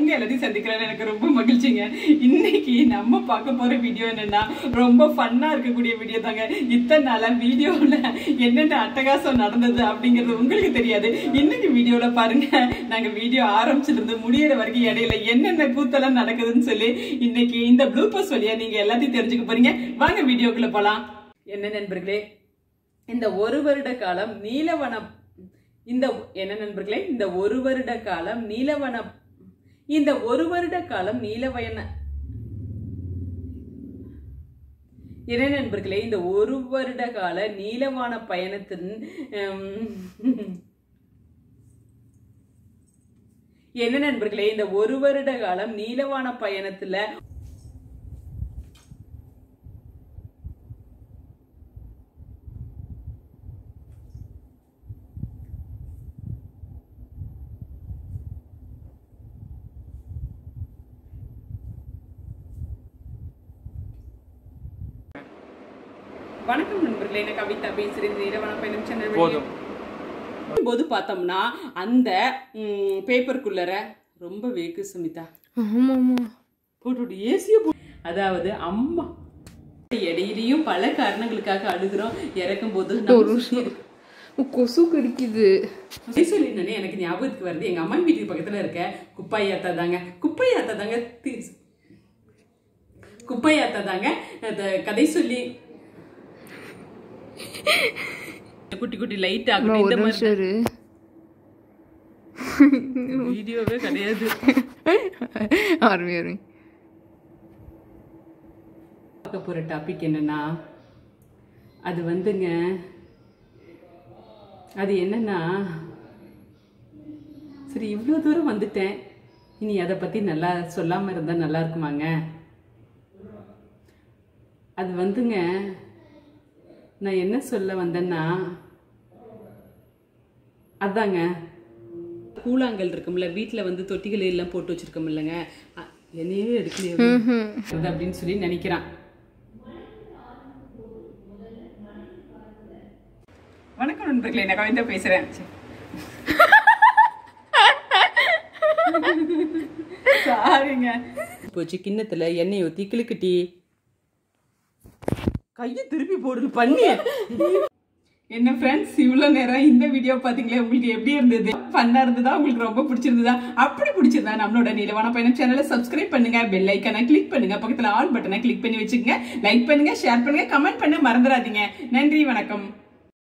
உங்க எல்லாத்தையும் சந்திக்கிறேன் எனக்கு ரொம்ப மகிழ்ச்சிங்க இன்னைக்கு நம்ம பார்க்க போற வீடியோ என்னன்னா ரொம்ப ஃபன்னா இருக்கக்கூடிய வீடியோ தாங்க இத்தனை நாளா வீடியோல என்னென்ன அட்டகாசம் நடந்தது அப்படிங்கிறது உங்களுக்கு தெரியாது இன்னைக்கு வீடியோல பாருங்க நாங்க வீடியோ ஆரம்பிச்சிருந்து முடியிற வரைக்கும் இடையில என்னென்ன கூத்தெல்லாம் நடக்குதுன்னு சொல்லி இன்னைக்கு இந்த ப்ளூபர்ஸ் வழியா நீங்க எல்லாத்தையும் தெரிஞ்சுக்க போறீங்க வாங்க வீடியோக்குள்ள போலாம் என்ன நண்பர்களே இந்த ஒரு வருட காலம் நீலவனம் இந்த என்ன நண்பர்களே இந்த ஒரு வருட காலம் நீலவனம் இந்த ஒரு வருட காலம் நீலவயன என்ன நண்பர்களே இந்த ஒரு வருட கால நீலவான பயணத்தின் உம், என்ன நண்பர்களே இந்த ஒரு வருட காலம் நீலவான பயணத்துல வணக்கம் நண்பர்களே நான் கவிதா பேசுறேன் இந்த இரவன பயணம் சேனல் போதும். போது பார்த்தோம்னா அந்த பேப்பருக்குள்ளர ரொம்ப வேக்கு சுமிதா ஆமாமா போட்டு ஏசிய போ அதாவது அம்மா இடையிலையும் பல காரணங்களுக்காக அழுகுறோம் இறக்கும் போது ஒரு நிமிஷம் கொசு கடிக்குது சொல்லினே எனக்கு ஞாபகத்துக்கு வருது எங்க அம்மா வீட்டுக்கு பக்கத்துல இருக்க குப்பாயாத்தா தாங்க குப்பையாத்தா தாங்க தி- குப்பையாத்தா தாங்க அந்த கதை சொல்லி குட்டி குட்டி லைட் அம்மா, ஆகும் ஒரு இந்த மாதிரி நிமிஷம் இரு. வீடியோவே கிடையாது ஆரம்பி ஆரம்பி பார்க்க போற டாபிக் என்னன்னா அது வந்துங்க அது என்னன்னா சரி இவ்வளோ தூரம் வந்துட்டேன் இனி அதை பத்தி நல்லா சொல்லாம இருந்தா நல்லா இருக்குமாங்க அது வந்துங்க நான் என்ன சொல்ல வந்தேன்னா அதாங்க கூழாங்கல் இருக்கும்ல வீட்டில் வந்து தொட்டிகள் எல்லாம் போட்டு வச்சிருக்கோம் இல்லைங்க அ- என்னையே எடுக்கலையே அது அப்படின்னு சொல்லி நினைக்கிறான் வணக்கம் நண்பர்களே நான் கவிதா பேசுறேன் சாரிங்க போச்சு கிண்ணத்துல எண்ணெய் ஊத்தி கிளுக்குட்டி கையை திருப்பி போடுது பண்ணி என்ன ஃப்ரெண்ட்ஸ் இவ்வளோ நேரம் இந்த வீடியோ பார்த்தீங்களே உங்களுக்கு எப்படி இருந்தது ஃபன்னாக இருந்ததா உங்களுக்கு ரொம்ப பிடிச்சிருந்ததா அப்படி பிடிச்சிருந்தா நம்மளோட நீலவான பயணம் சேனலை சப்ஸ்கிரைப் பண்ணுங்க பெல் ஐக்கனை கிளிக் பண்ணுங்க பக்கத்தில் ஆல் பட்டனை கிளிக் பண்ணி வச்சுக்கோங்க லைக் பண்ணுங்க ஷேர் பண்ணுங்க கமெண்ட் பண்ண மறந்துடாதீங்க நன்றி வணக்கம்